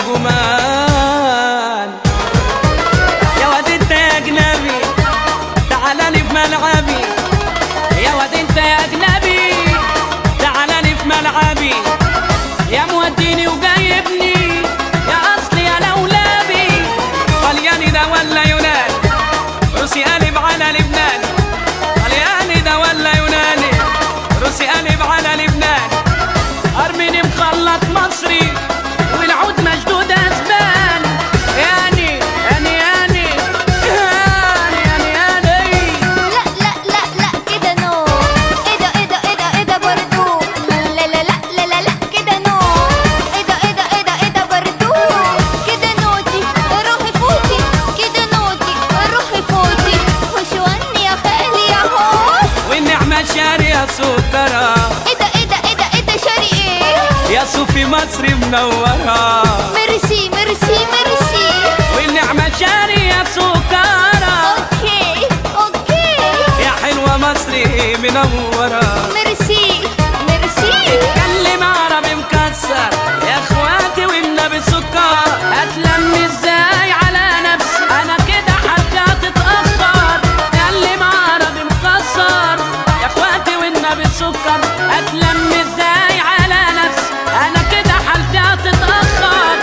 جمان يا واد انت يا اجنبي تعالى لي في ملعبي يا واد انت يا اجنبي تعالى لي في ملعبي يا موديني وجايبني يا اصلي يا لولبي طلياني ده ولا يوناني روسي قلب على لبنان طلياني ده ولا يوناني روسي قلب على لبنان ارميني مخلط مصري والعود مشدود اسبان يعني يعني يعني يعني يعني يعني لا لا لا لا كده نو ايه ده ايه ده ايه ده ايه ده برضو لا لا لا لا لا لا كده نو ايه ده ايه ده ايه ده ايه ده برضو كده نوتي روحي فوتي كده نوتي روحي فوتي وشواني يا خالي يا هو والنعمة شارية سكرة ايه ده ايه ده ايه ده ايه ده شاري ايه يا صوفي مصر منورة ميرسي ميرسي ميرسي والنعمة شارية سكرة اوكي اوكي يا حلوة مصري منورة ميرسي ميرسي اتكلم عربي مكسر يا اخواتي والنبي سكر اتلم ازاي على نفسي انا كده حاجة تتأخر اتكلم عربي مكسر يا اخواتي والنبي سكر اتلم ازاي على نفسي انا كده حالتي تتأخر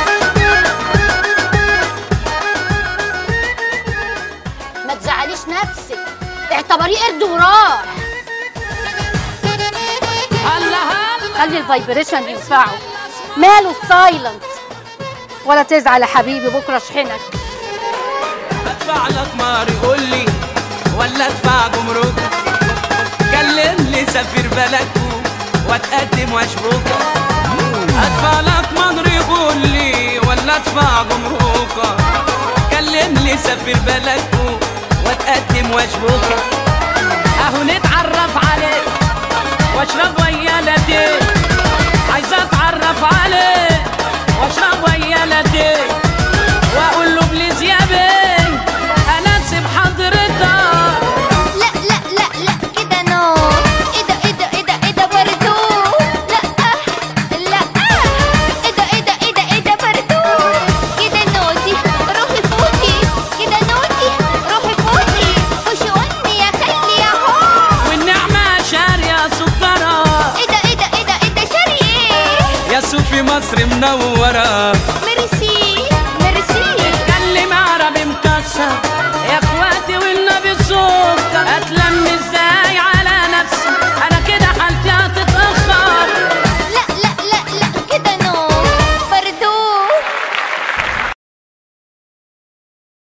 ما تزعليش نفسك اعتبريه قرد وراح هلا هلا خلي الفايبريشن ينفعه ماله السايلنت ولا تزعل يا حبيبي بكره اشحنك ادفع لك مار قول لي ولا ادفع جمرك كلمني سفير بلدكو واتقدم واشبك ادفع لك مهر قول لي ولا ادفع جمرك كلمني سفير بلدكو واتقدم واشبك اهو نتعرف عليك واشرب ويا لاتيه عايز اتعرف عليك واشرب ويا لاتيه